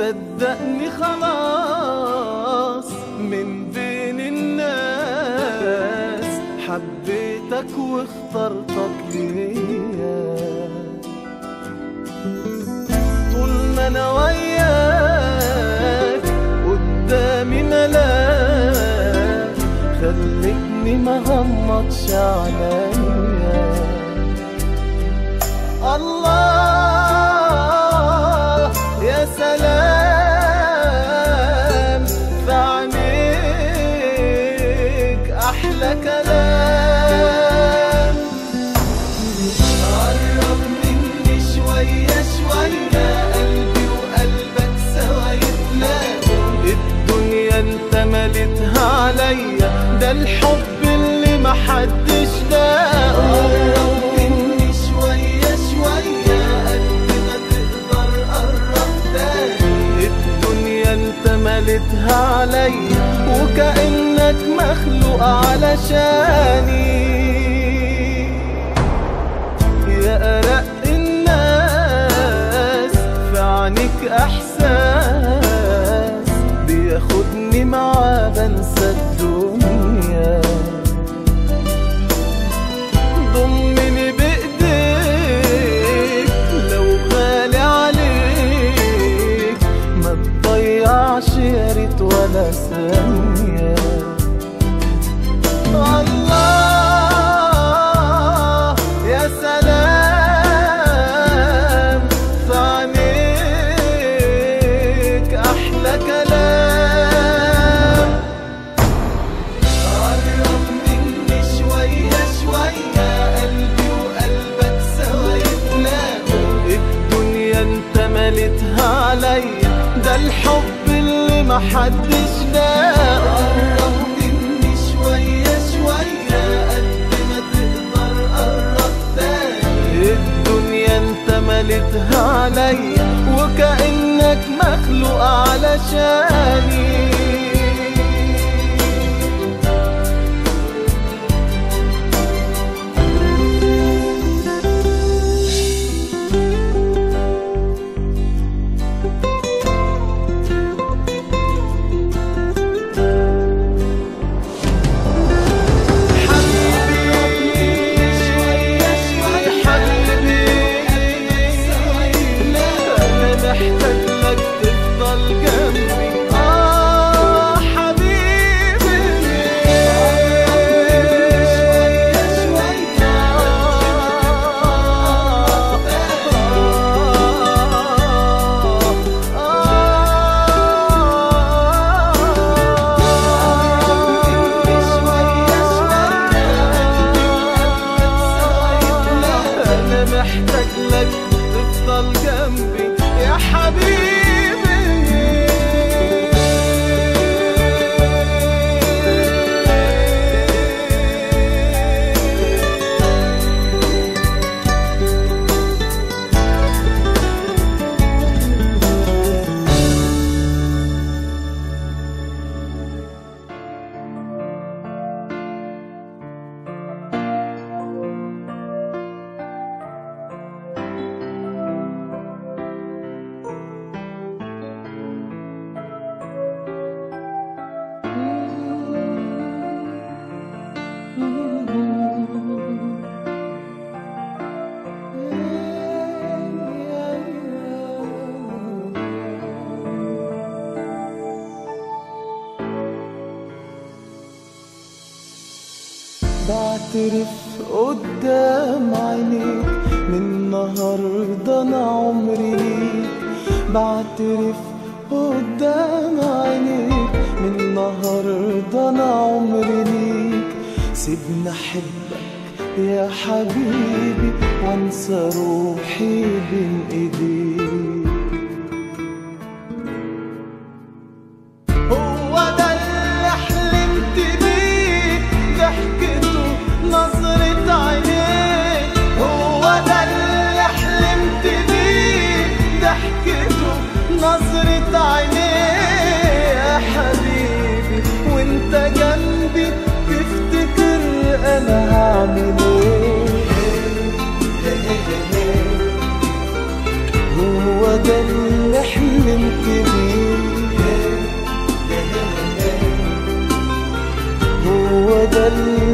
صدقني خلاص من بين الناس حبيتك واخترتك ليا طول ما انا وياك قدامي ملاك خلتني ما غمضش عليا الله يا سلام في عينيك احلى كلام قرب مني شوية شوية قلبي وقلبك سوا يتلاقوا الدنيا انت مليتها عليا ده الحب اللي محدش لاقوا قرب مني شوية شوية قد ما تقدر قرب تاني الدنيا انت مليتها عليا وكأنك مخلوق علشاني يا أرق الناس في عينيك إحساس بياخدني معاه بنسى الدنيا ضمني بإيديك لو غالي عليك ما تضيعش يا ريت ولا ثانية الله يا سلام في عينيك أحلى كلام قرب مني شوية شوية قلبي وقلبك سوا يتلاقوا الدنيا انت مليتها عليا ده الحب اللي محدش لاقوا قرب مني شوية شوية قد ما تقدر قرب تاني الدنيا انت مليتها عليا وكأنك مخلوق علشاني حبيبي شوية شوية حبيبي أنا محتاج لك تفضل جنبي آه حبيبي شوية شوية أنا محتاج لك تفضل جنبي يا حبيبي بعترف قدام عينيك من النهاردة أنا عمري ليك بعترف قدام عينيك من النهاردة أنا عمري ليك سيبني أحبك يا حبيبي وانسى روحي بين ايديك هو ده اللي حلمت بيه ضحكته نظرة عينيه هو ده اللي حلمت بيه ضحكته نظرة عينيه يا حبيبي وانت جنبي تفتكر انا هعمل ايه هو ده اللي حلمت بيه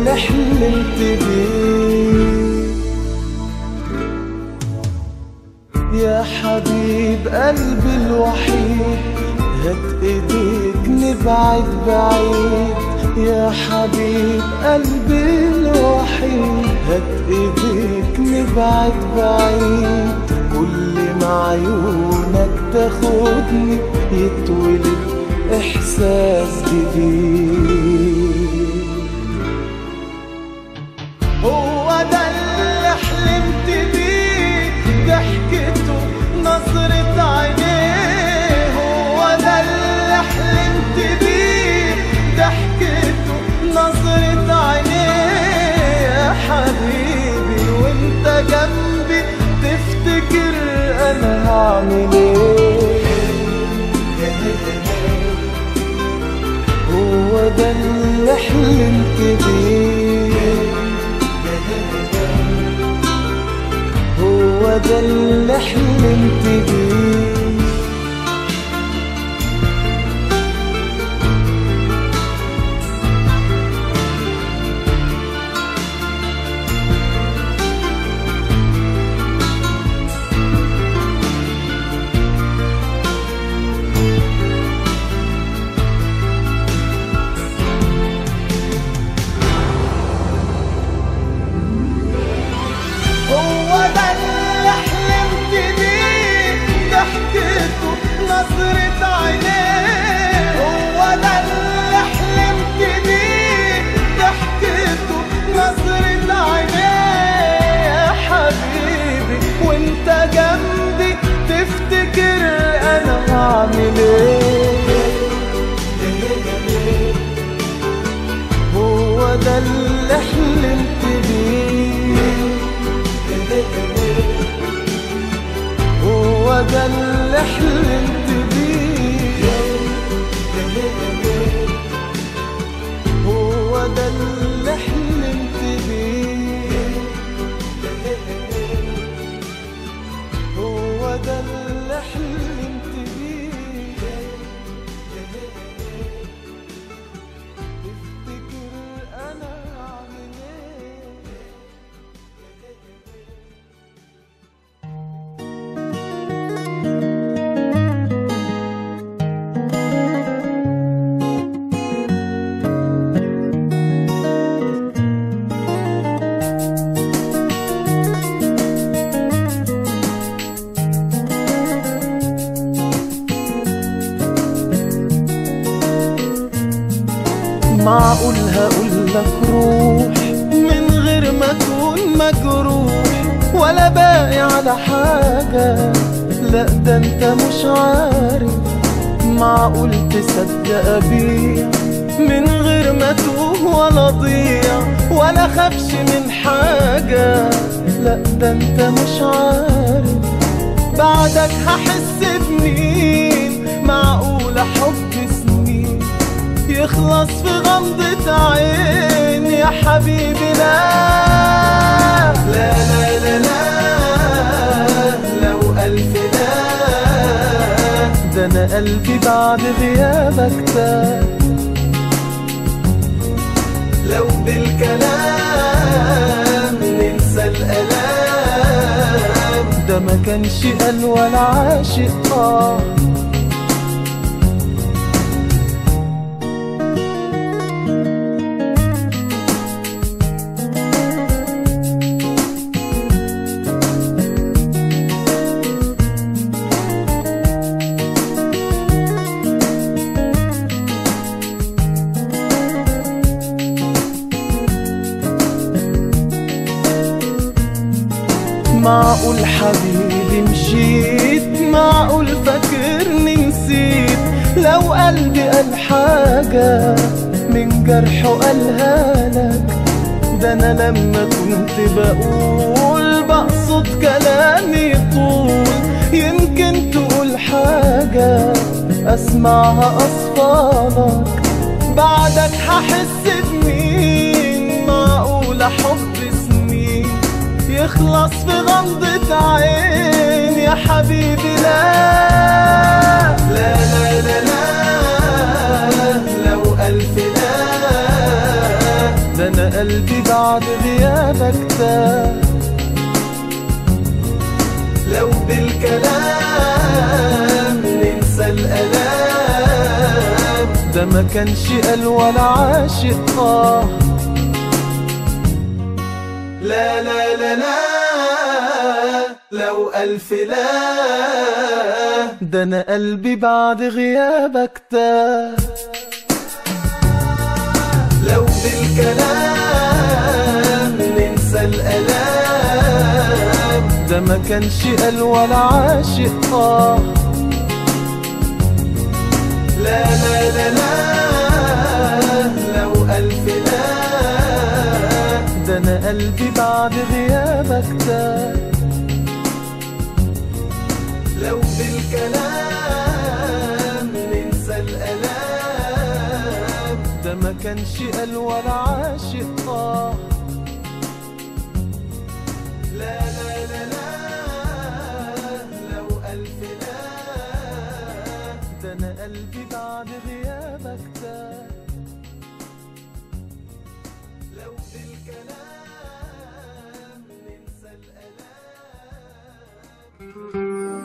اللي حلمت بيه يا حبيب قلبي الوحيد هات ايديك نبعد بعيد يا حبيب قلبي الوحيد هات ايديك نبعد بعيد كل ما عيونك تاخدني يتولد احساس جديد هو ده اللي حلمت بيه ضحكته نظرة عينيه هو ده اللي حلمت بيه ضحكته نظرة عينيه يا حبيبي وانت جنبي تفتكر انا هعمل ايه هو ده اللي حلمت بيه هو ده اللي حلمت بيه هو ده اللي حلمت بيه ضحكته نظرة عينيه هو ده اللي حلمت بيه ضحكته نظرة عينيه يا حبيبي وانت جنبي تفتكر انا هعمل ايه هو ده اللي حلمت بيه هو ده اللي حلمت بيه هو ده اللي حلمت بيه هو ده اللي حلمت بيه تفتكر انا اعمل ايه معقول هقول لك روح من غير ما تكون مجروح ولا باقي على حاجة لا ده انت مش عارف معقول تصدق ابيع من غير ما توه ولا ضيع ولا خافش من حاجة لا ده انت مش عارف بعدك هحس بمين معقولة حب سنين يخلص في غمضة عين يا حبيبي لا لا لا لا لا لو ألف لا ده أنا قلبي بعد غيابك تاب لو بالكلام ننسى الألام ده ما كانش قال ولا عاشق آه معقول حبيبي مشيت معقول فاكرني نسيت لو قلبي قال حاجة من جرحه قالها لك ده انا لما كنت بقول بقصد كلامي طول يمكن تقول حاجة اسمعها اصفالك بعدك هحس بمين معقولة حب سنين يخلص في غمضة عين يا حبيبي لا لا لا لا لا لو ألف لا ده أنا قلبي قلبي بعد غيابك تاه لو بالكلام ننسى الألام ده ما كانش قال ولا عاشق آه لا لا لا لا لو ألف لا ده أنا قلبي بعد غيابك تاه لو بالكلام ننسى الألام ده ما كانش قال ولا عاشق آه لا لا لا لا لو ألف لا ده أنا قلبي بعد غيابك تاه لو بالكلام ننسى الألام ده ما كانش قال ولا عاشق آه لا لا لا لا لو ألف لا ده أنا قلبي بعد غيابك تاه لو بالكلام ننسى الألام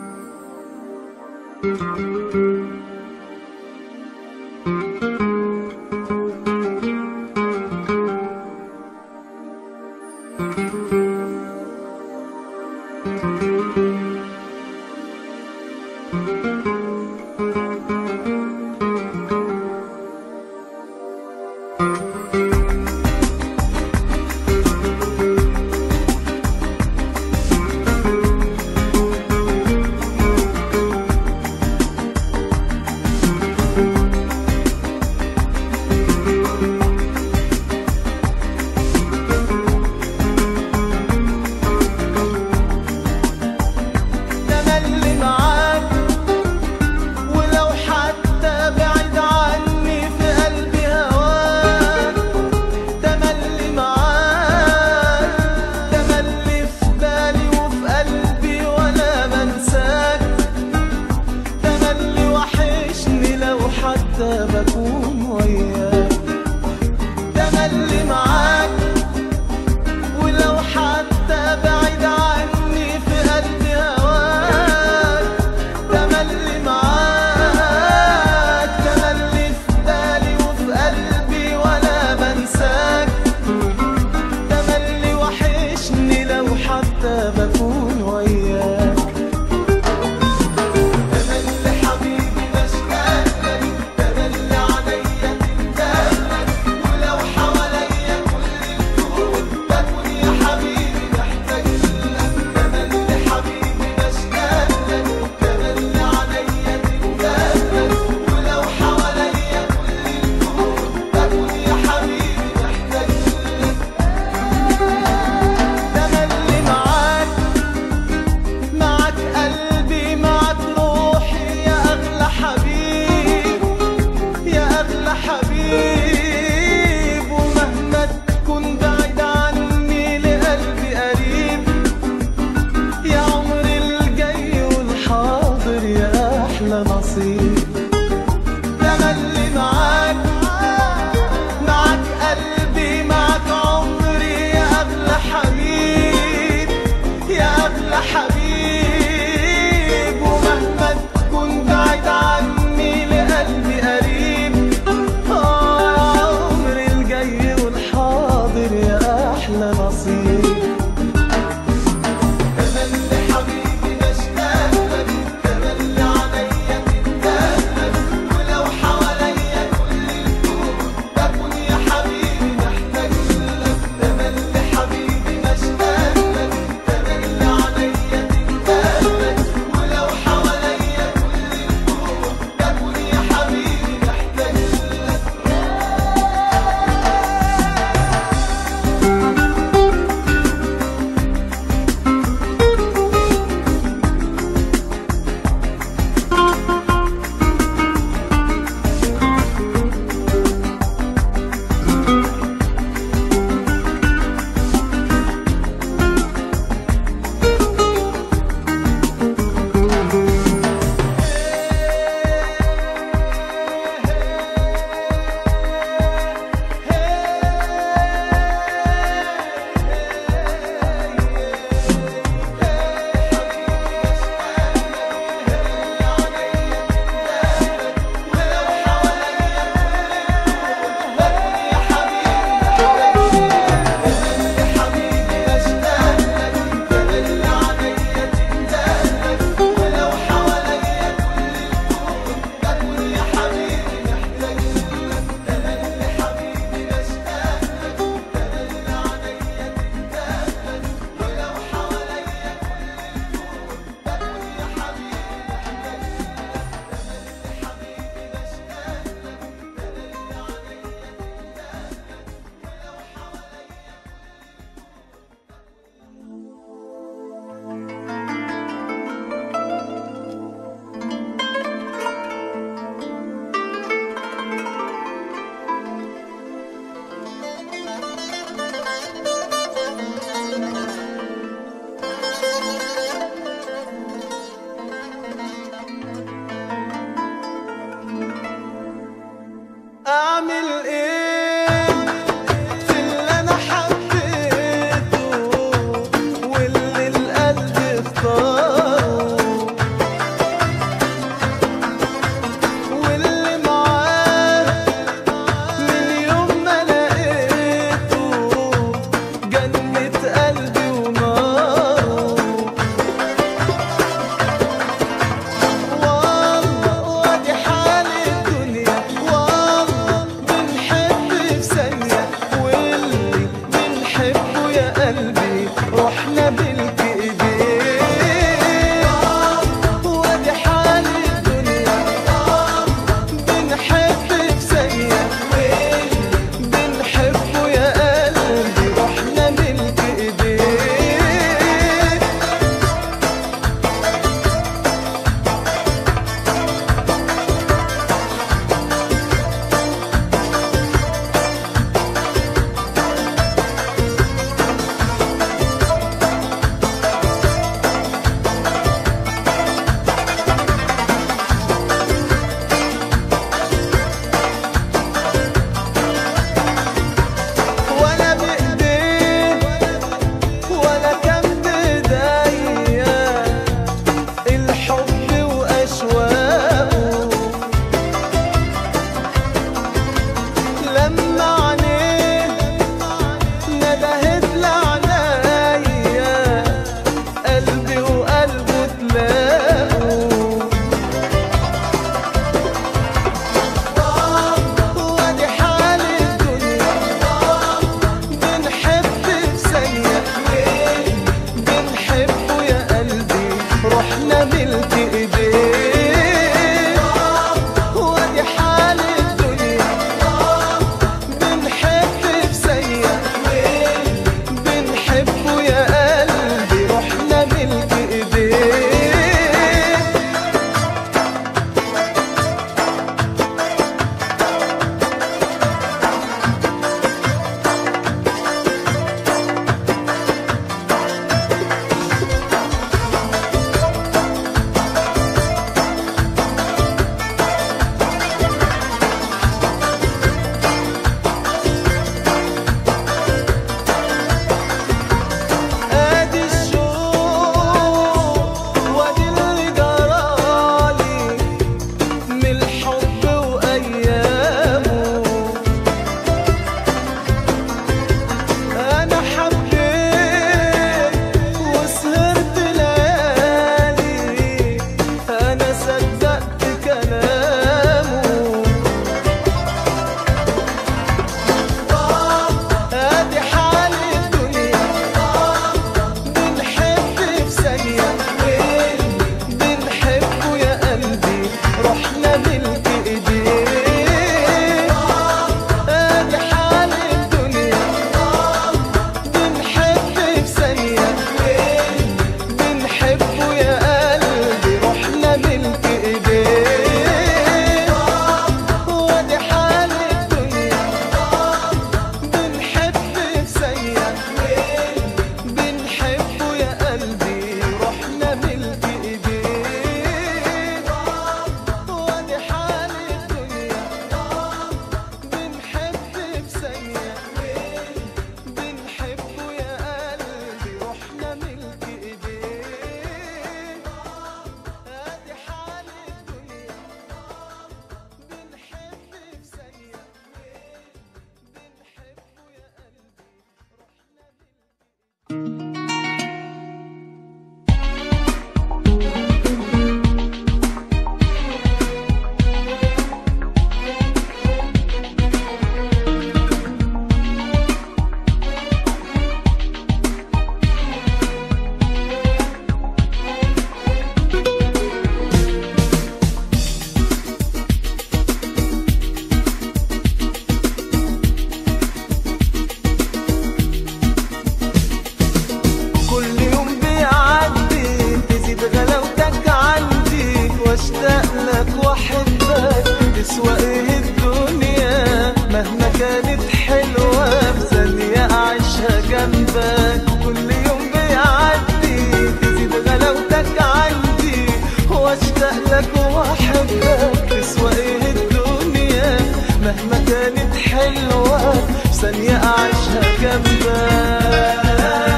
حلوة في ثانية أعيشها جنبك كل يوم بيعدي تزيد غلاوتك عندي واشتاق لك واحبك تسوى ايه الدنيا مهما كانت حلوة في ثانية أعيشها جنبك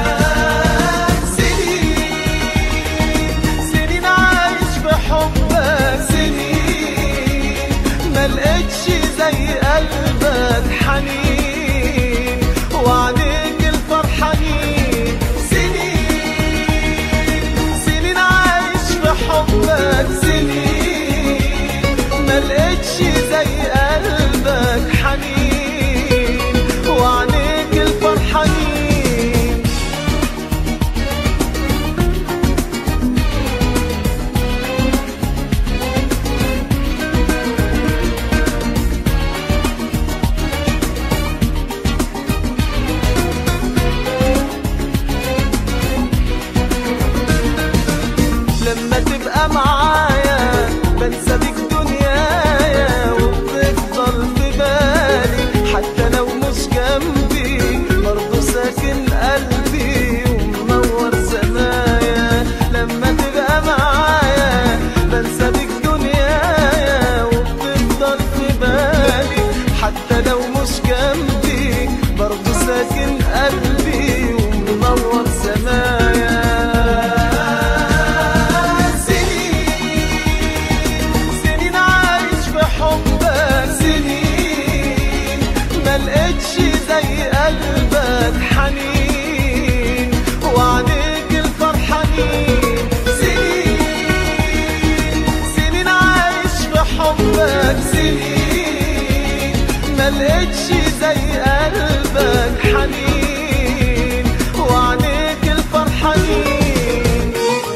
سنين سنين عايش بحبك سنين ملقتش زي قلبك حنين وعليك الفرحانين سنين سنين عايش بحبك سنين ملقتش زي قلبك حنين وعليك الفرحانين لما تبقى معايا بنسى بيك دنيايا وبتفضل في بالي حتى لو مش جنبي برضه ساكن قلبي ومنور سمايا لما تبقى معايا بنسى بيك دنيايا وبتفضل في بالي حتى لو مش جنبي برضه ساكن قلبي ومنور سمايا سنين سنين عايش بحبك سنين ملقتش زي قلبك حنين وعليك الفرحانين سنين سنين عايش بحبك سنين ملقتش زي قلبك حنين وعليك الفرحانين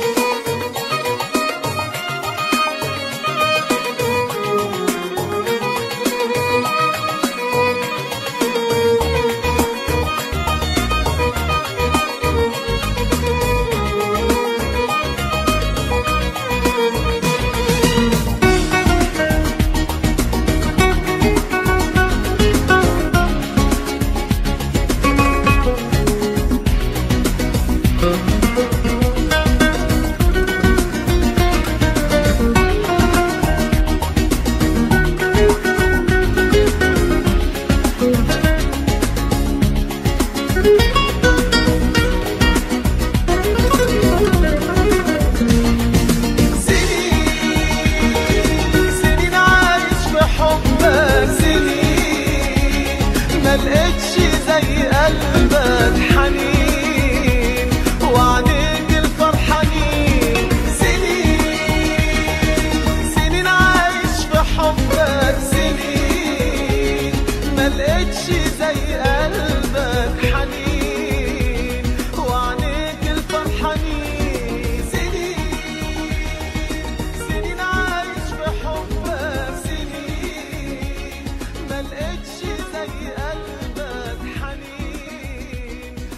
سنين سنين عايش بحبك سنين ملقتش زي قلبك حنين وعليك الفرحانين سنين سنين عايش بحبك سنين ملقتش زي قلبك حنين وعليك الفرحانين سنين سنين عايش بحبك سنين ملقتش زي قلبك حنين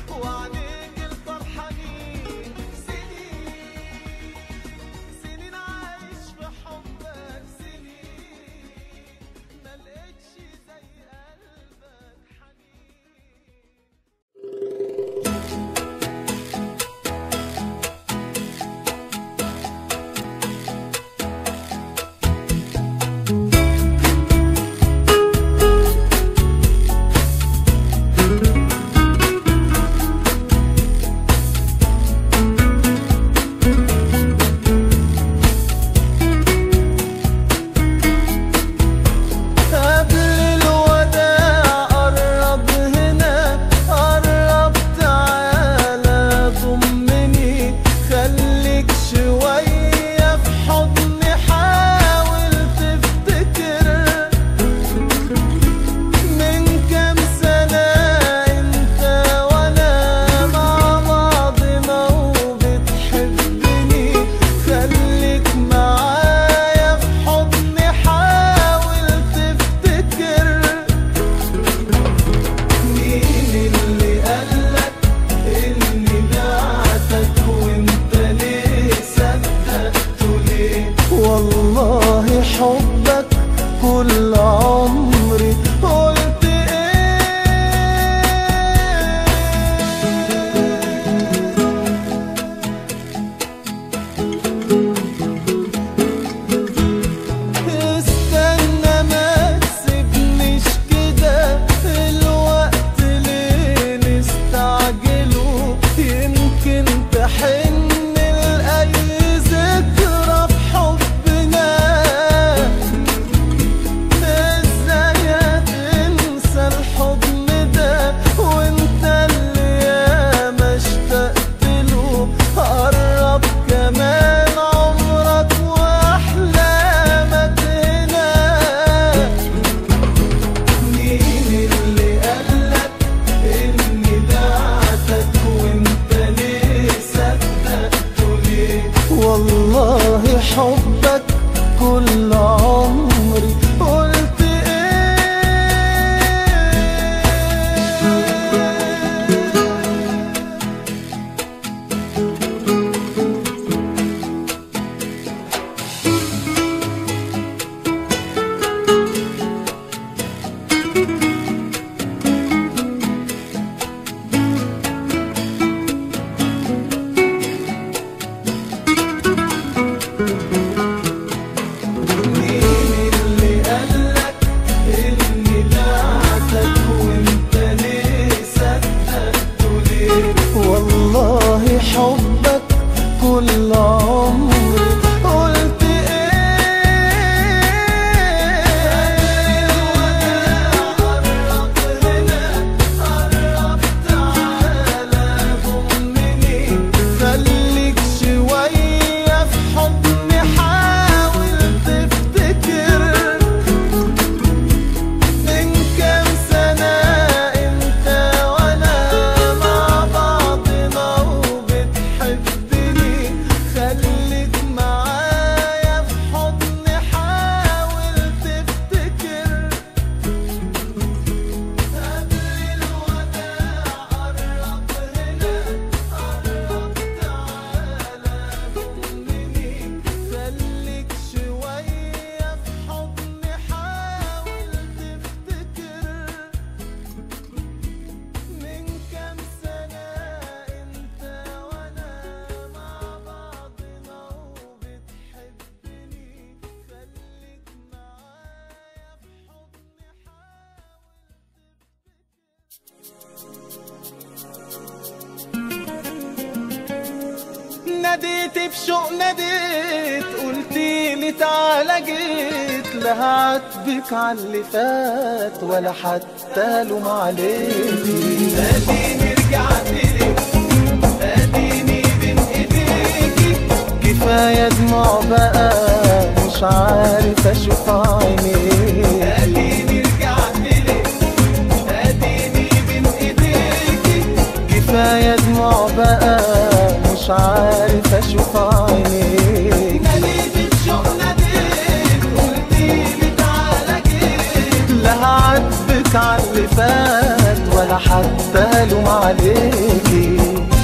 ناديت بشوق ناديت قلتي لي تعالى جيت لا هعاتبك على اللي فات ولا حتى لوم عليكي اديني رجعت لك اديني بين ايديكي كفايه دموع بقى مش عارف اشوف عينيك اديني رجعت لك اديني بين ايديكي كفايه دموع بقى مش عارف اشوف عينيك ناديت بشوق ناديت قلتيلي تعالى جيت لا هعاتبك على اللي فات ولا حتى لوم عليكي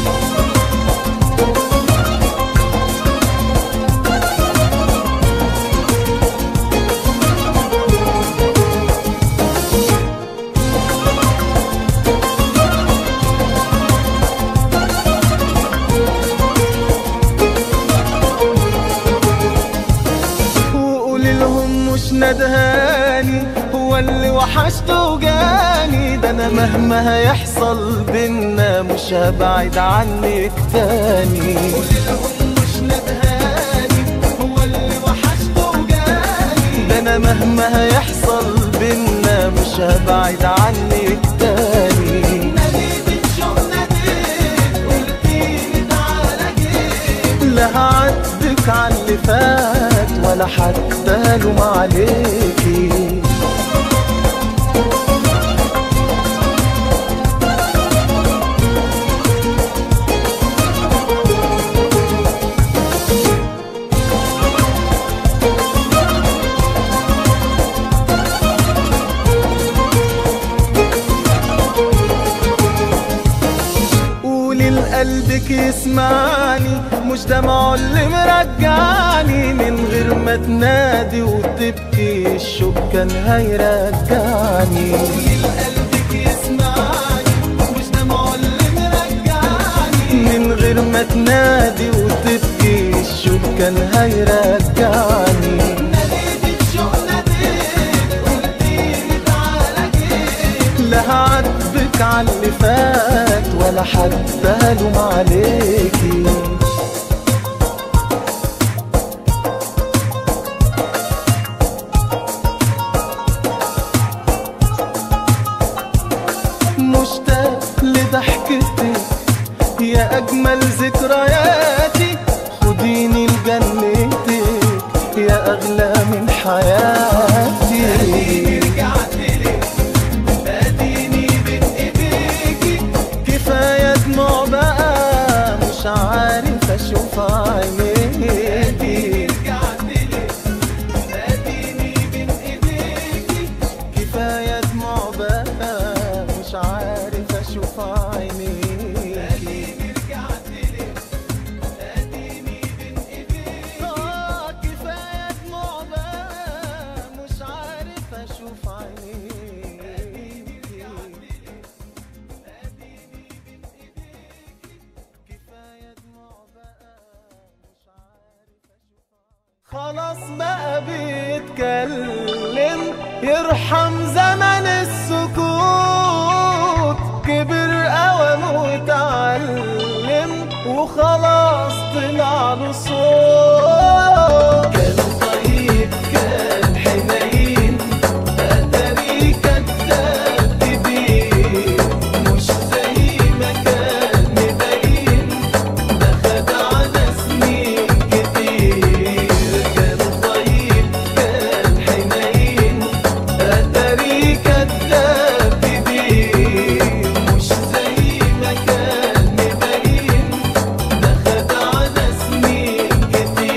وقولي لهم مش ندهاني هو اللي وحشته وجاني ده انا مهما هيحصل بينا مش هبعد عنك تاني قولي لهم مش ندهاني هو اللي وحشته وجاني ده انا مهما هيحصل بينا مش هبعد عنك تاني ناديت بشوق ناديت قلتيلي تعالى جيت لا هعاتبك على اللي فات ولا حتى لوم عليكي قولي لقلبك يسمعني مش دمعه اللي مرجعني من غير ما تنادي وتبكي الشوق كان هيرجعني قولي لقلبك يسمعني مش دمعه اللي مرجعني من غير ما تنادي وتبكي الشوق كان هيرجعني ناديت بشوق ناديت قلتيلي تعالى جيت لا هعاتبك على اللي فات ولا حتى لوم عليكي مشتاق لضحكتك يا أجمل ذكرياتي خديني لجنتك يا أغلى من حياتي رجعت لك اديني بين ايديكي كفايه دموع بقى مش عارف اشوف عينيكي رجعت لك اديني بين ايديكي كفايه دموع بقى مش عارف اشوف عينيكي رجعت لك اديني بين ايديكي اه كفايه دموع بقى مش عارف اشوف عينيكي كفاية دموع بقى مش عارف أشوف خلاص بقى بيتكلم يرحم زمن السكوت كبر قوم واتعلم وخلاص طلع له صوت كان طيب كان حنين أتاري كذاب كبير مش زي ما كان مبين ده خد على سنين كتير كان طيب كان حنين أتاري كذاب كبير مش زي ما كان مبين ده خد على سنين كتير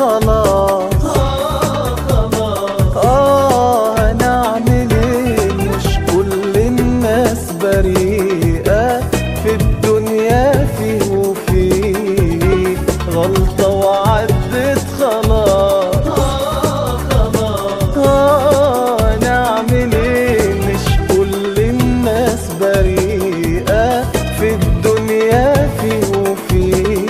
خلاص آه هنعمل ايه مش كل الناس بريئة في الدنيا فيه وفيه غلطة وعدت خلاص آه نعمل ايه مش كل الناس بريئة في الدنيا فيه وفيه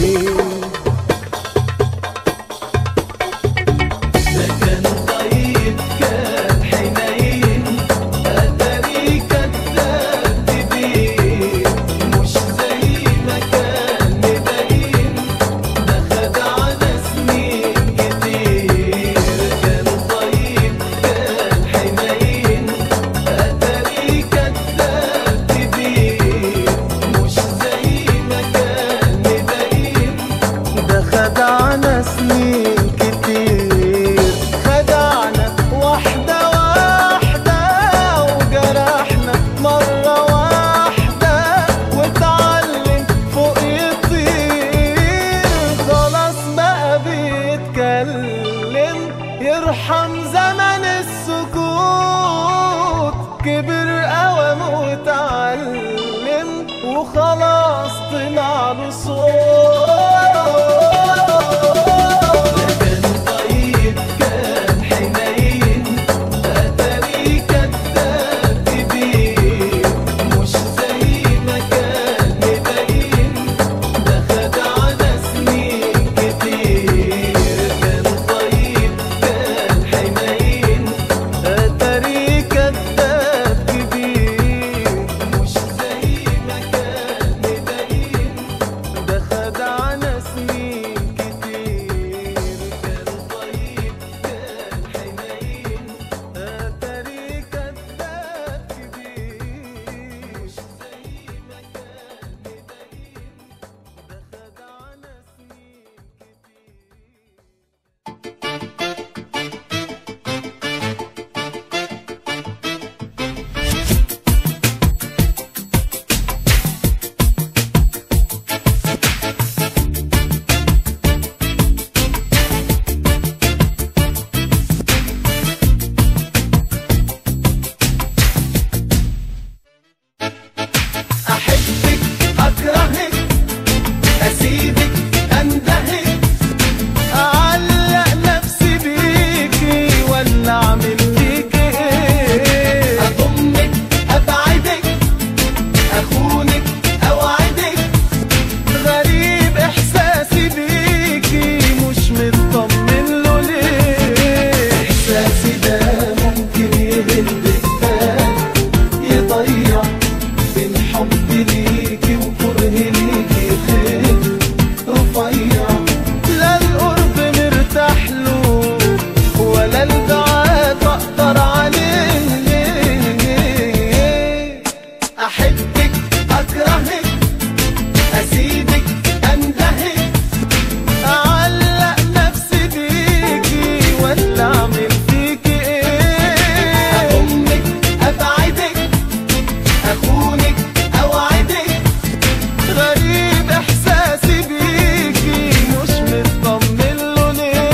ده كان طيب كان حنين أتاري كذاب كبير مش زي ما كان مبين ده خدعنا سنين كتير كان طيب كان حنين أتاري كذاب كبير مش زي ما كان مبين ده خدعنا سنين كتير خدعنا واحدة واحدة وجرحنا مرة واحدة واتعلم فوق يطير خلاص بقى بيتكلم يرحم زمن السكوت كبر قوم واتعلم وخلاص طلع له صوت كان طيب كان حنين أتاري كذاب كبير مش زي ما كان مبين ده خدعنا سنين كتير كان طيب كان حنين أتاري كذاب كبير مش زي ما كان مبين ده خدعنا سنين كتير كان طيب كان حنين أتاري كذاب كبير مش زي ما كان مبين ده خدعنا سنين كتير أحبك أكرهك أسيبك أندهك أعلق نفسي بيكي ولا أعمل فيكي إيه أضمك أبعدك أخونك أوعدك غريب إحساسي بيكي مش مطمن له ليه إحساسي ده ممكن يهد البال يضيع بين حب ليكي وكره ليكي خير رفيع لا القرب مرتاح له ولا البعاد اقدر عليه احبك اكرهك اسيبك اندهك اعلق نفسي بيكي ولا اعمل فيكي ايه اضمك ابعدك اخونك اوعدك غريب احساسي بيكي مش مطمن له ليه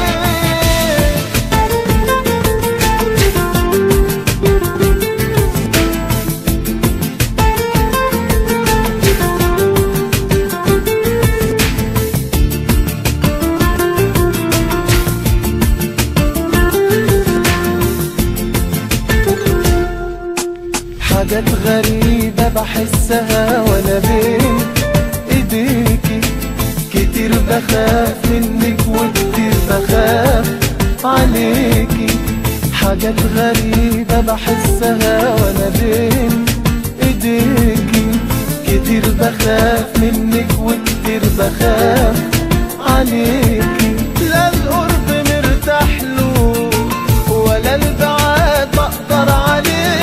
حاجات غريبة بحسها وانا بين ايديكي كتير بخاف منك وكتير بخاف عليكي حاجات غريبة بحسها وانا بين ايديكي كتير بخاف منك وكتير بخاف عليكي لا القرب مرتاح له ولا البعاد بقدر عليه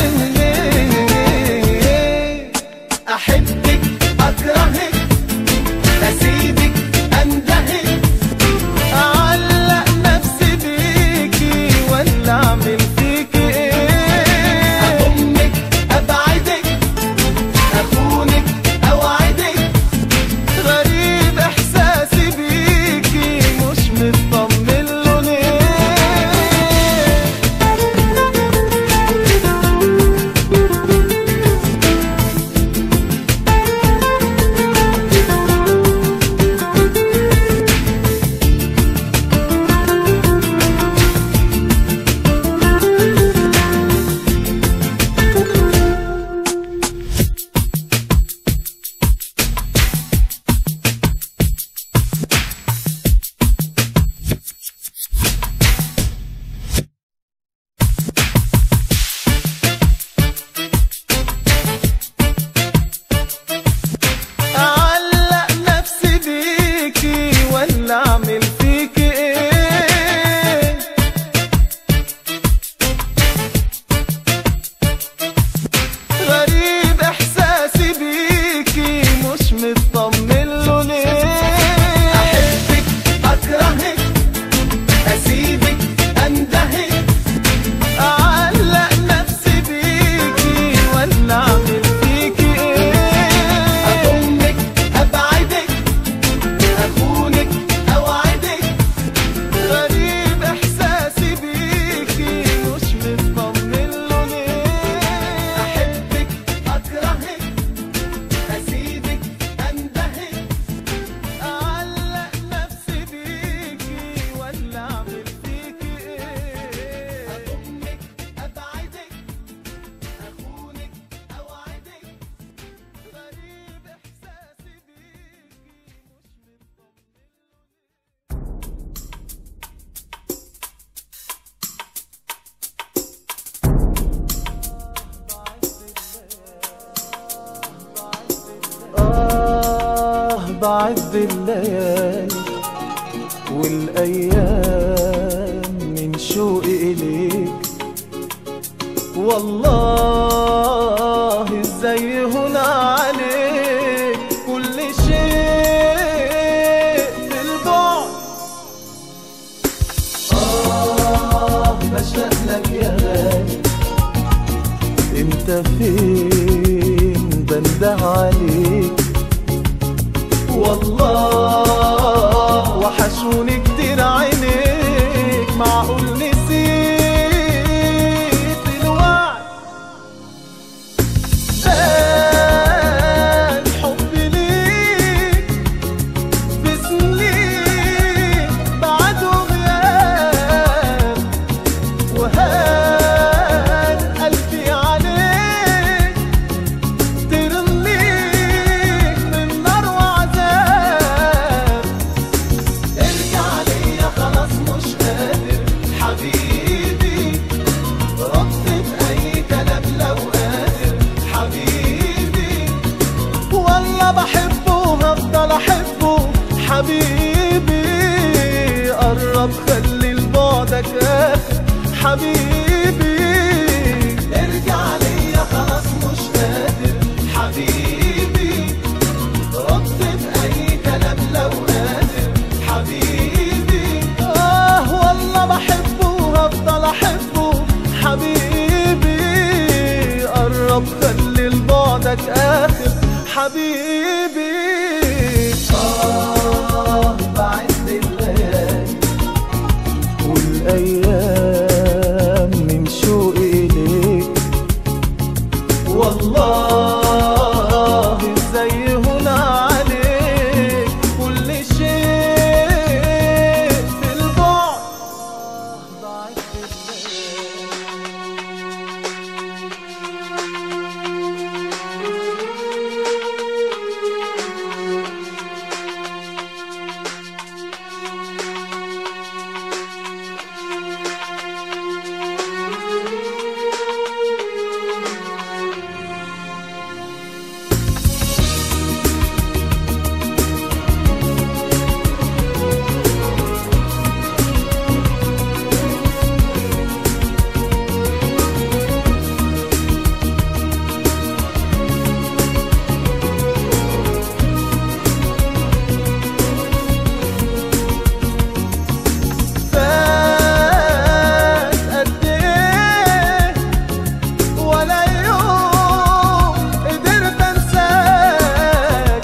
احبك اكرهك اسيبك اندهك اعلق نفسي بيكي ولا اعمل فيكي ايه اضمك ابعدك اخونك اوعدك غريب احساسي بيكي مش مطمن بعد الليالي والأيام من شوقي إليك والله ازاي هنا عليك كل شيء في البعد آه بشتاق لك يا غالي انت فين بنده عليك والله وحشوني كتير عينيك معقول نسيت الوعد ده الحب ليك بسنين بعد وغياب وهان قلبي عليك ترميك من نار وعذاب ارجع ليا خلاص مش قادر حبيبي رد بأي كلام لو قادر حبيبي والله بحبه وهفضل احبه حبيبي قرب خلي لبعدك اخر حبيبي ارجع ليا خلاص مش قادر حبيبي رد بأي كلام لو قادر حبيبي آه والله بحبه وهفضل أحبه حبيبي قرب خلي لبعدك آخر حبيبي آه بعد الليالي والأيام من شوقي إليك والله ازاي هنا عليك كل شيء في البعد بعد الليل فات قد ايه ولا يوم قدرت انساك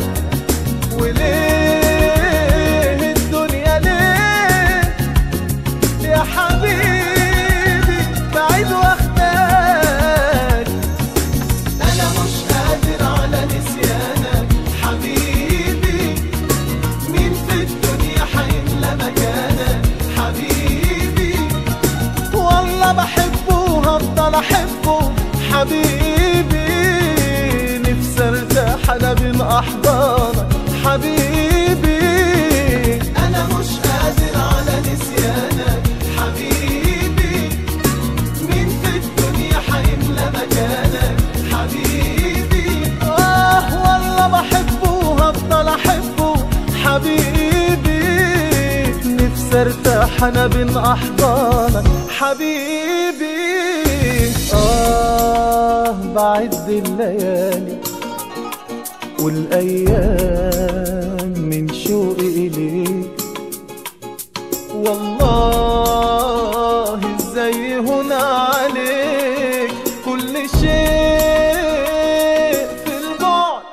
وليه الدنيا ليه يا حبيبي بعيد واخداك انا مش قادر على نسيانك حبيبي مين في الدنيا حيملى مكانك حبيبي والله بحبه وهفضل احبه حبيبي نفسي ارتاح انا بين احضانك حبيبي انا مش قادر على نسيانك حبيبي مين في الدنيا حيملى مكانك حبيبي اه والله بحبه وهفضل احبه حبيبي نفسي ارتاح انا بين احضانك حبيبي اه بعد الليالي والايام من شوقي اليك والله ازاي هنا عليك كل شيء في البعد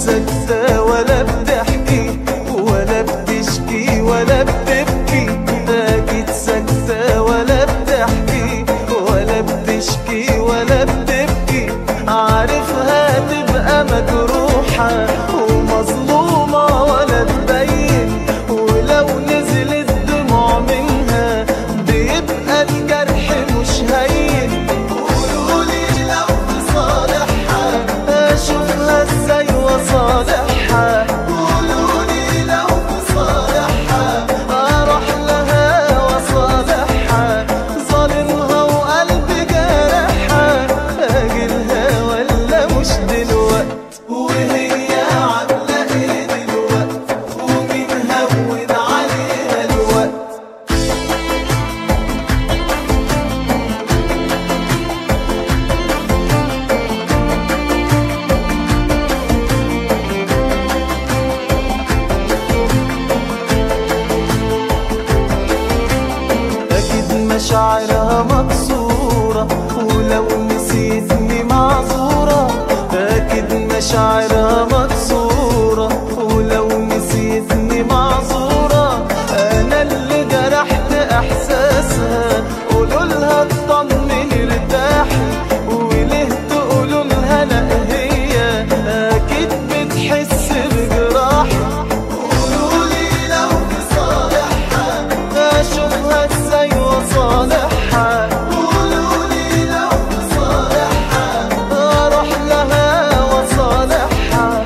ساكتة ولا بتحكي ولا بتشكي ولا بتبكي أكيد ساكتة ولا بتحكي ولا بتشكي ولا بتبكي عارفها تبقى مجروحة ومظلومة ولا تبين ولو نزلت دموع منها بيبقى الجرح مش هين قولولي لو في صالحها اشوفها ازاي وصالحها قولولي لو في صالحها اروح لها وصالحها ظالمها وقلبي جارحها اجلها ولا مش دلوقت وهي عامله ايه دلوقت ومين هون عليها الوقت أكيد مشاعرها مكسورة ولو نسيتني معذورة أكيد مشاعرها مكسورة ولو نسيتني معذورة أنا اللي جرحت إحساسها قولولها اطمني ارتاحي وليه تقولولها لا هي أكيد بتحس بجراحي قولولي لو في صالحها اشوفها ازاي وصالحها قولولي لو في صالحها اروح لها وصالحها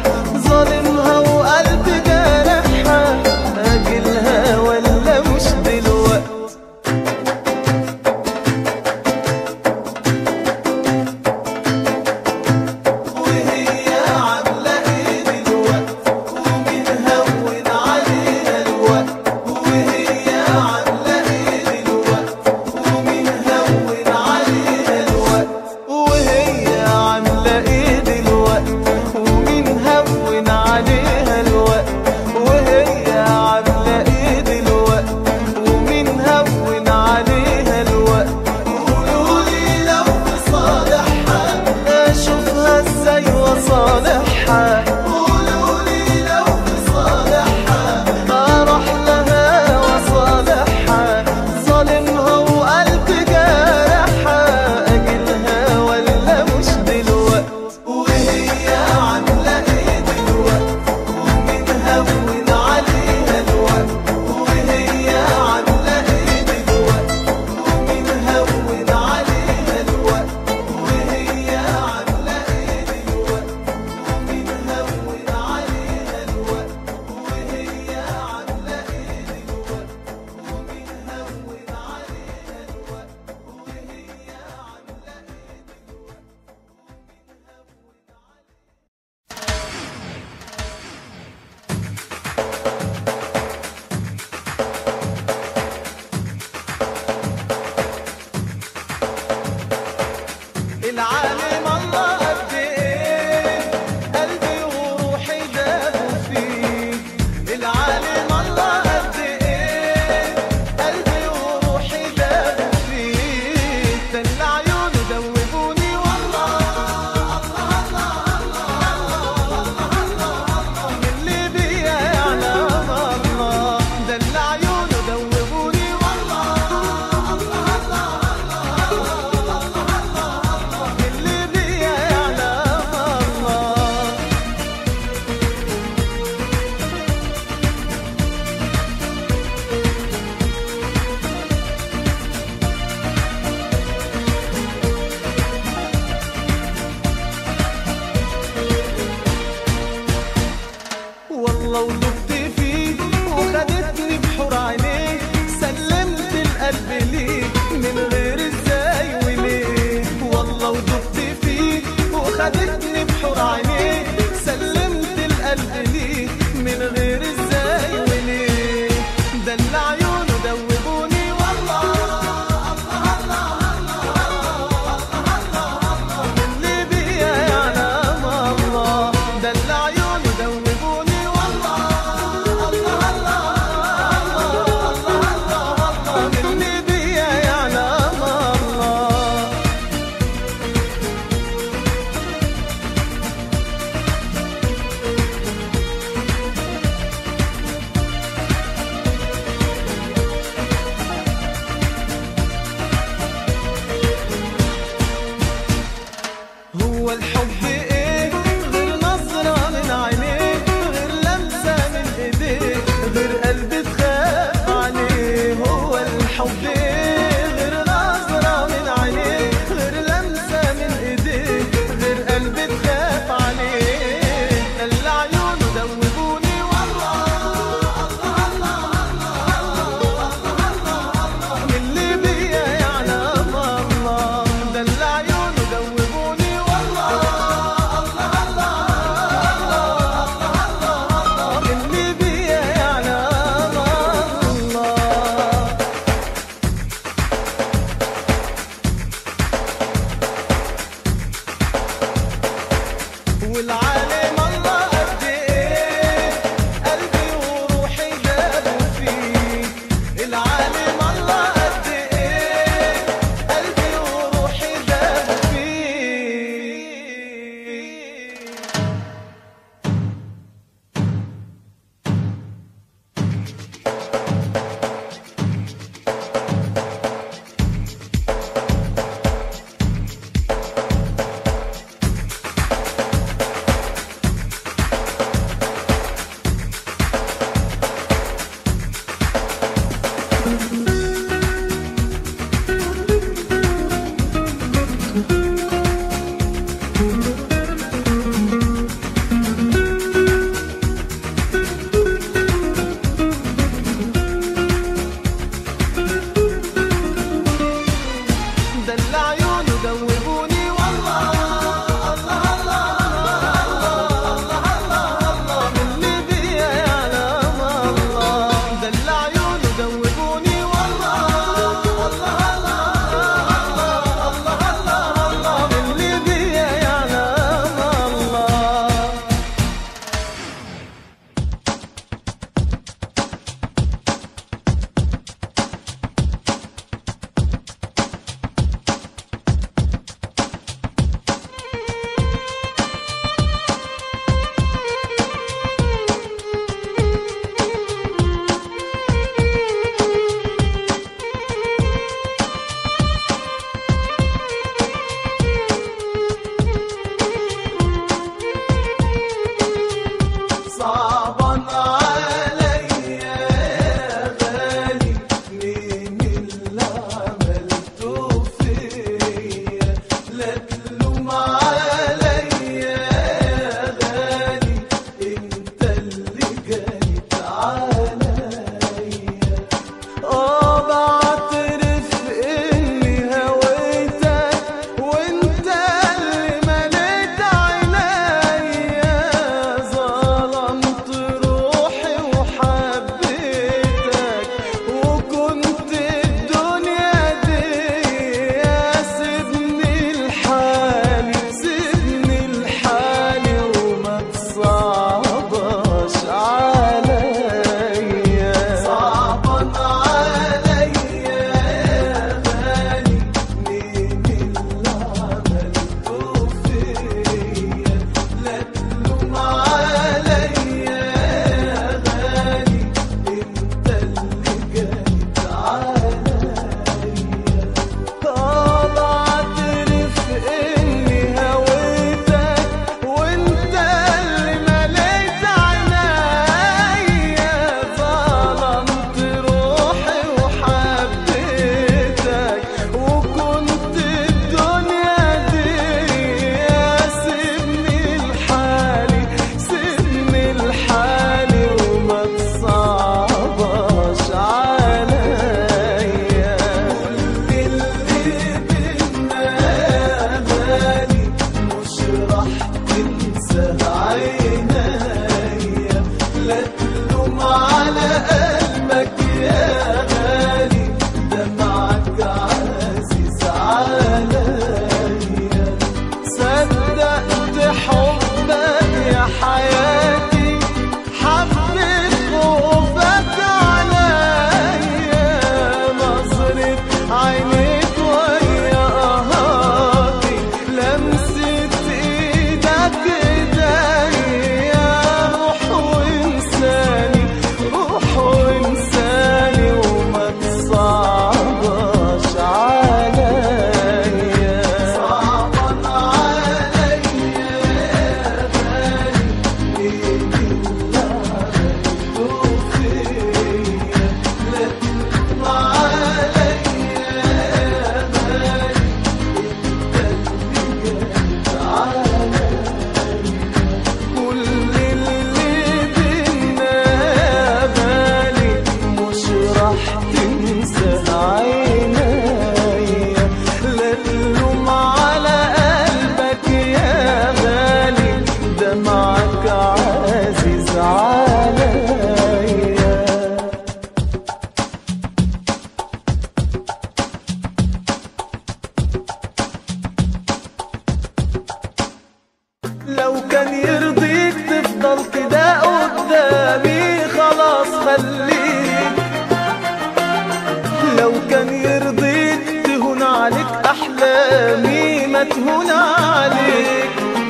أحلامي ما تهون عليك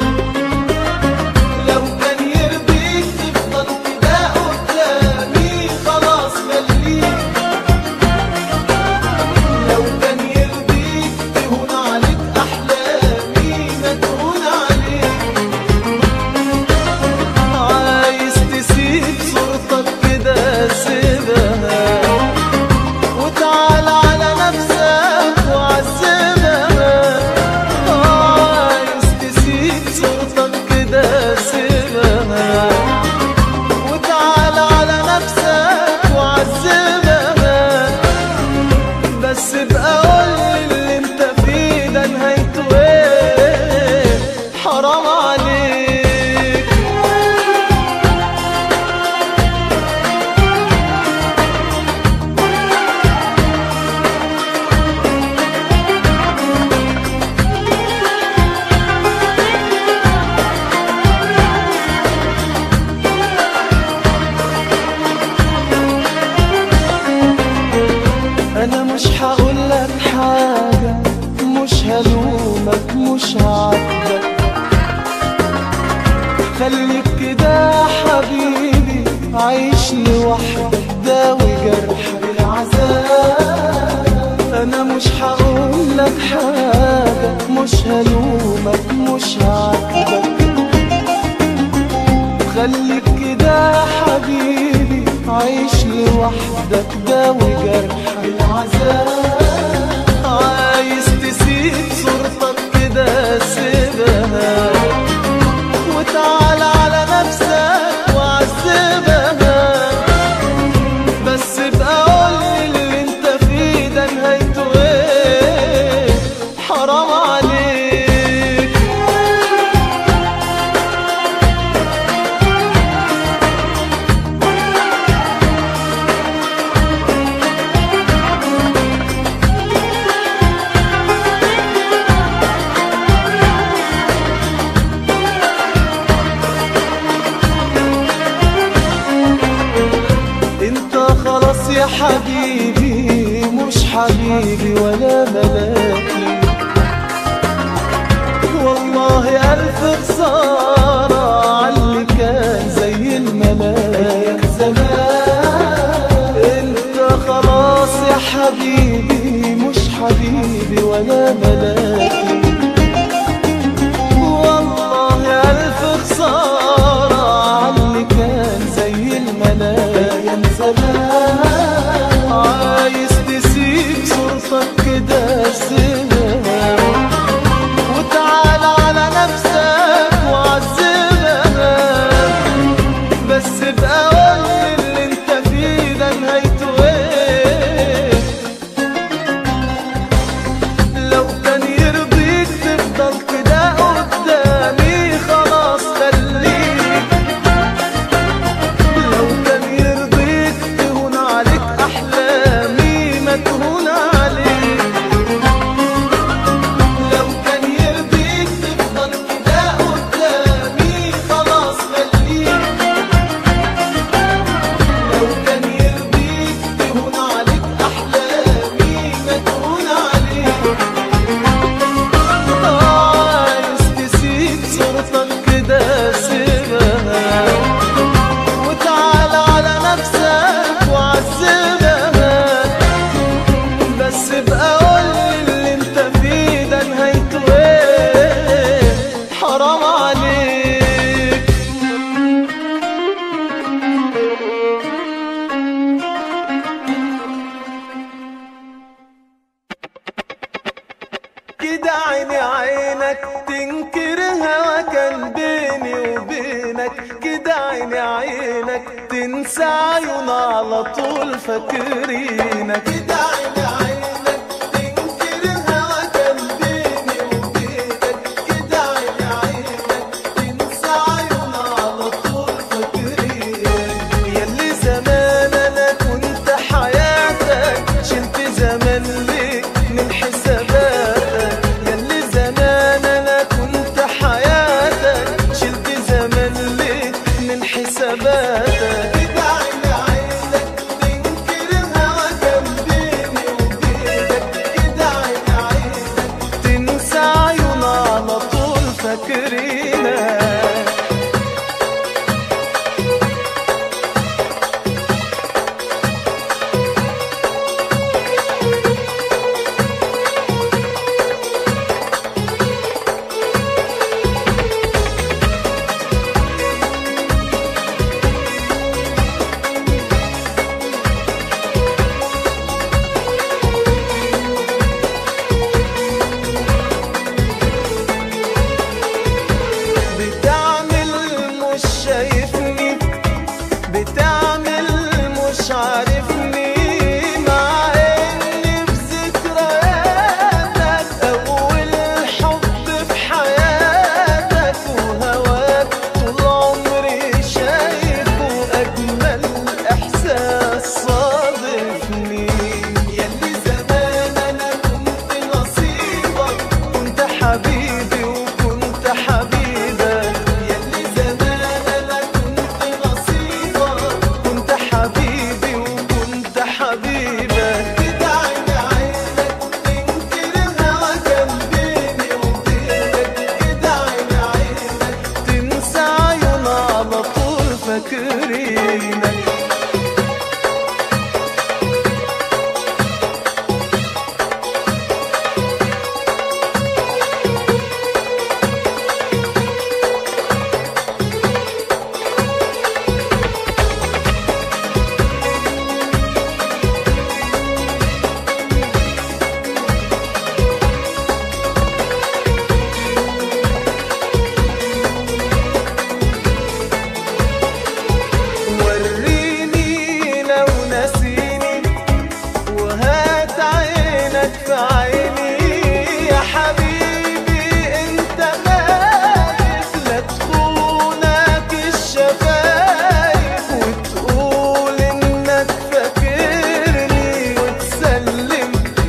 لو كان يرضيك تفضل كده قدامي خلاص خليك لو كان يرضيك تهون عليك أحلامي ما تهون عليك عايز تسيب صورتك كده سيبها وتعال على نفسك وعذبها عايز تسيب صورتك كده سيبها وتعال على نفسك وعذبها بس بقى قولي اللي انت فيه ده نهايته ايه حرام عليك انا مش هقول لك حاجه مش هلومك مش هعاتبك خليك كده يا حبيبي عايش لوحدك داوي جرحك العذاب انا مش هقول لك حاجه مش هلومك مش هعاتبك خليك كده يا حبيبي عايش لوحدك داوي جرح العذاب عايز تسيب صورتك كده سيبها وتعال على نفسك وعذبها بس بقى قولي اللي انت فيه ده نهايته ايه حرام عليك انت خلاص يا حبيبي مش حبيبي ولا ملاكي والله ألف خسارة عاللي كان زي الملاك زمان انت خلاص يا حبيبي مش حبيبي ولا ملاكي والله ألف خسارة عاللي كان زي الملايين زمان عايز تسيب صورتك كده سيبها وتعال على نفسك وعذبها بس بقى قولي اللي انت فيه ده نهايته ايه لو كان يرضيك تفضل كده قدامي خلاص خليك لو كان يرضيك تهون عليك احلامي ما تهون عليك لو كان يرضيك تفضل كده قدامي خلاص خليك لو كان يرضيك تهون عليك احلامي ما تهون عليك عايز تسيب صورتك كده سيبها وتعال على نفسك وعذبها بس بقى قولي اللي انت فيه ده نهايته ايه حرام عليك كده عيني عينك تنكر هوا كان بيني وبينك كده عيني عينك تنسى عيون على طول فاكرينك كده عيني عينك تنكر هوا كان بيني وبينك كده عيني عينك تنسى عيون على طول فاكرينك ياللي زمان انا كنت حياتك شلت زمان ليك من حساباتك ياللي زمان انا كنت حياتك شلت زمان ليك من حساباتك كده عيني عينك تنكر الهوى كان بيني وبينك كده عيني عينك فاكرينك وريني لو نسيني وهات عينك في عيني يا حبيبي انت مالك لا تخونك الشفايف وتقول انك فاكرني وتسلم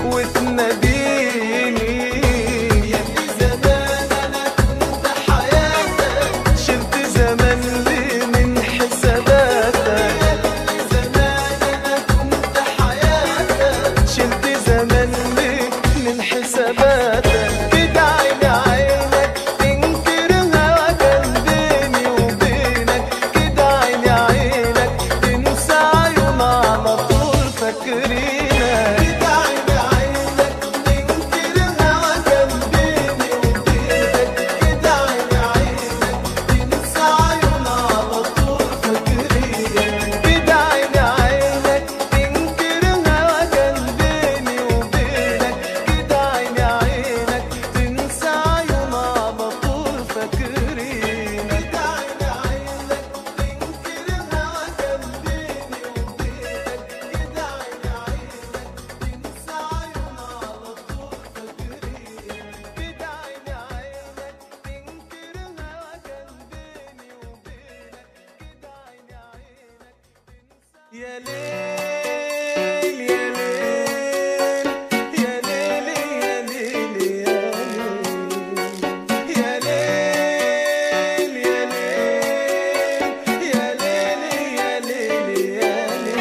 وتناديني يا ابني زمان انا كنت حياتك شلت زمان لي من حساباتك يا ابني زمان انا كنت حياتك شلت زمان لي من حساباتك كده عيني عينك تنكر هوا كان بيني وبينك كده عيني عينك تنسى عيون على طول فاكرينك كده عيني عينك تنكر هوا كان بيني وبينك كده عيني عينك تنسى عيون على طول فاكرينك كده عيني عينك تنكر هوا كان بيني وبينك كده عيني عينك تنسى عيون على طول فاكرينك كده عيني عينك تنكر هوا كان بيني وبينك كده عيني عينك تنسى عيون على طول فاكرينك كده عيني عينك تنكر هوا كان بيني وبينك كده عيني عينك تنسى يا ليل يا ليل يا ليل يا ليل يا ليل يا ليل يا ليل يا ليل يا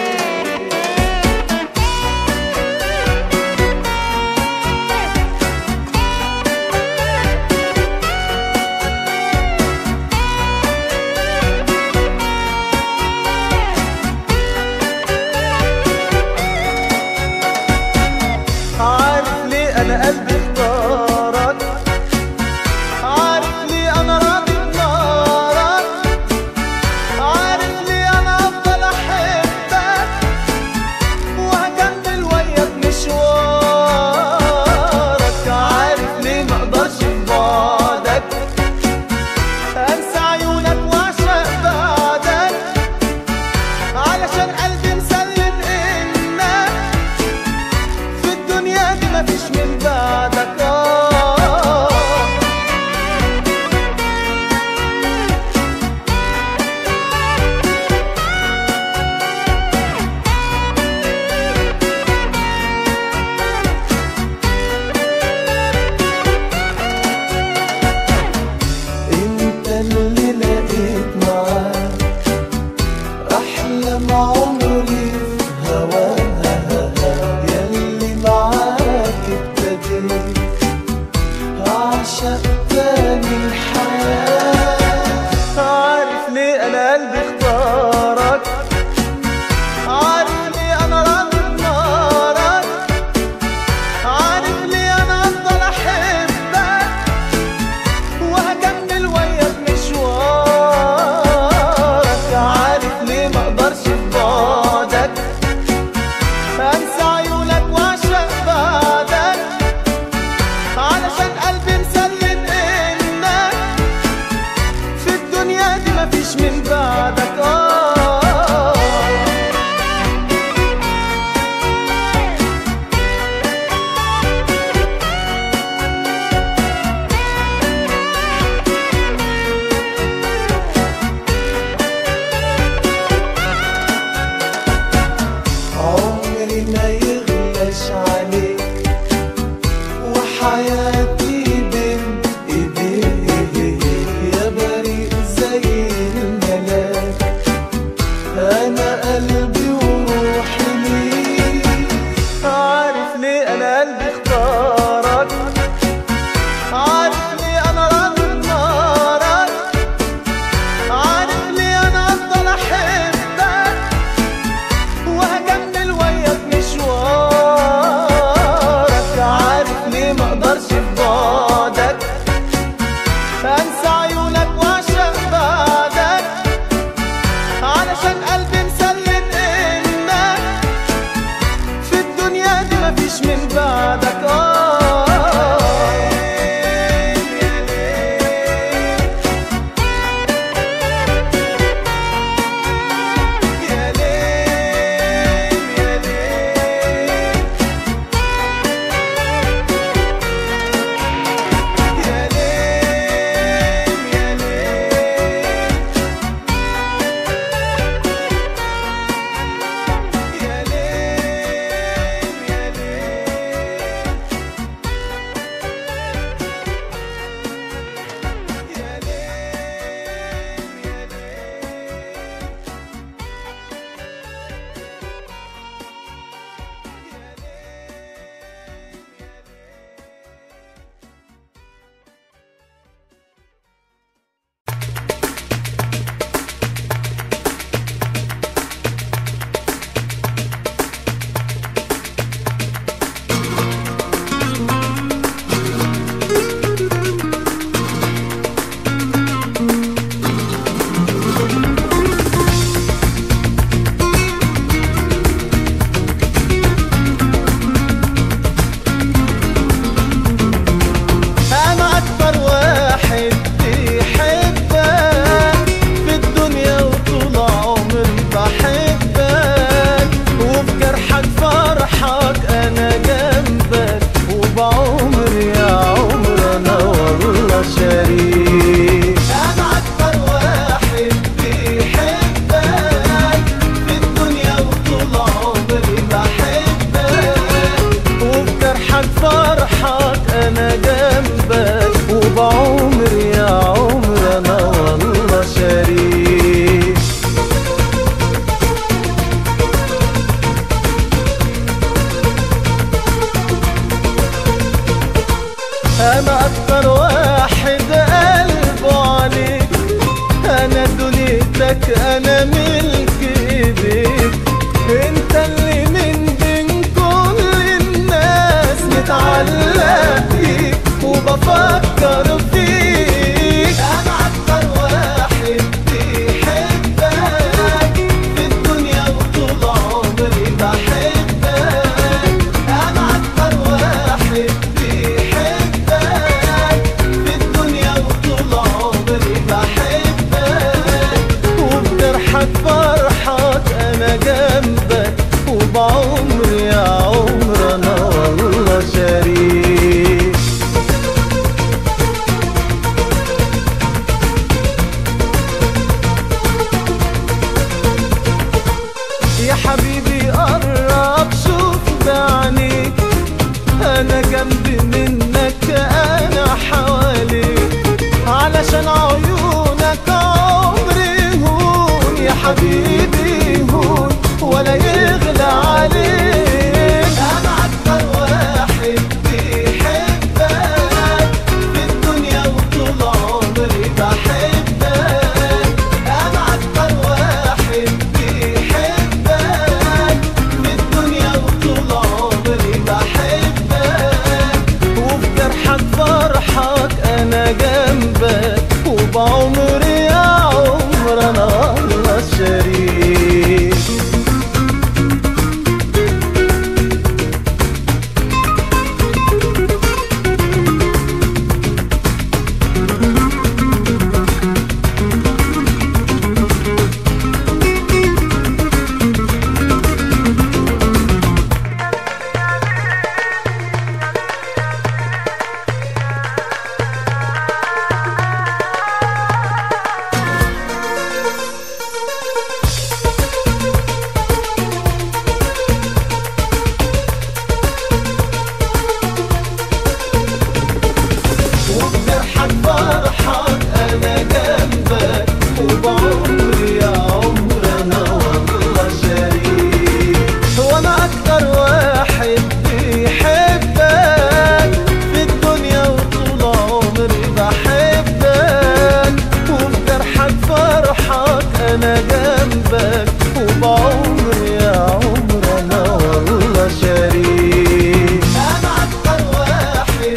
ليل عارف ليه انا قلبي اختارك عارف ليه انا راضي بنارك عارف ليه انا افضل احبك وهكمل وياك مشوارك عارف ليه ما اقدرش في بعدك انسى عيونك واعشق بعدك علشان قلبي مسلم انك في الدنيا دي مفيش من بعدك آه انت اللي لقيت معاك احلم عمري في هواها ياللي معاك ابتديت اعشق تاني الحياة عارف ليه انا قلبي اختارك عارف ليه انا راضي بنارك عارف ليه انا افضل احبك وهكمل وياك مشوارك عارف ليه ما اقدرش في بعدك انسى عيونك واعشق بعدك علشان قلبي مسلم انك في الدنيا دي مفيش من بعدك اه منك انا ملك ايديك انت اللي من بين كل الناس متعلق بيك وبفكر فيك انا اكتر واحد بيحبك في الدنيا وطول عمري بحبك انا اكتر واحد بيحبك في الدنيا وطول عمري بحبك وبجرحك فرحك انا جنبك وبعمري يا عمر انا والله شريك يا حبيبي قرب شوف بعينيك انا جنبي منك انا حواليك علشان عيونك عمري هون يا حبيبي هون ولا يغلى عليك انا اكتر واحد بيحبك في الدنيا وطول عمري بحبك انا اكتر واحد بيحبك في الدنيا وطول عمري بحبك وفي جرحك فرحك انا جنبك وبعمري يا عمر انا والله شريك وبجرحك فرحك انا جنبك وبعمري يا عمر انا والله شريك وانا اكتر واحد بيحبك في الدنيا وطول عمري بحبك وبجرحك فرحك انا جنبك وبعمري يا عمر انا والله شريك انا اكتر واحد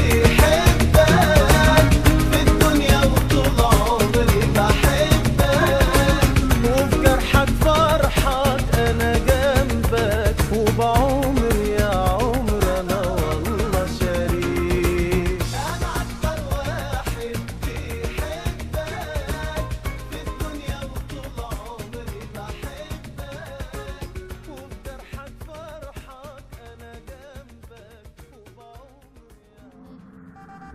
بيحبك في الدنيا وطول عمري بحبك وفي جرحك فرحك انا جنبك وبعمري يا عمر انا والله شريك انا اكتر واحد بيحبك في الدنيا وطول عمري بحبك وفي جرحك فرحك انا جنبك وبعمري يا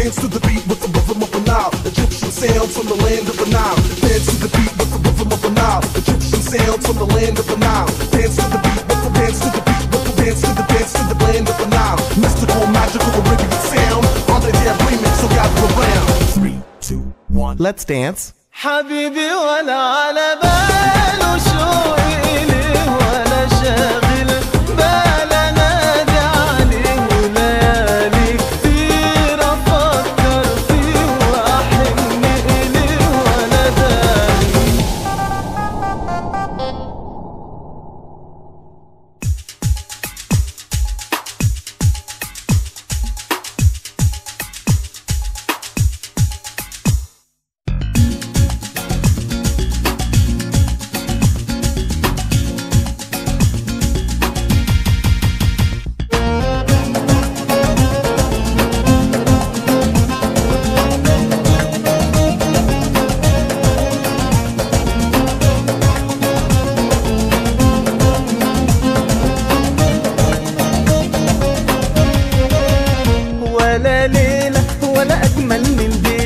Dance to the beat with the rhythm of the Nile. Egyptian sounds from the land of the Nile. Dance to the beat with the rhythm of the Nile. Egyptian sounds from the land of the Nile. Dance to the beat with the dance to the beat with the dance to the dance to the land of the Nile. Mystical, magical, Arabian sound. On the damn remix, so gather around. Three, two, one. Let's dance. حبيبي ولا على باله شوقي إليه ولا شاغل بال انادي عليه وليالي كتير افكر فيه واحن اليه ولا داري ولا ليلة ولا أجمل من دي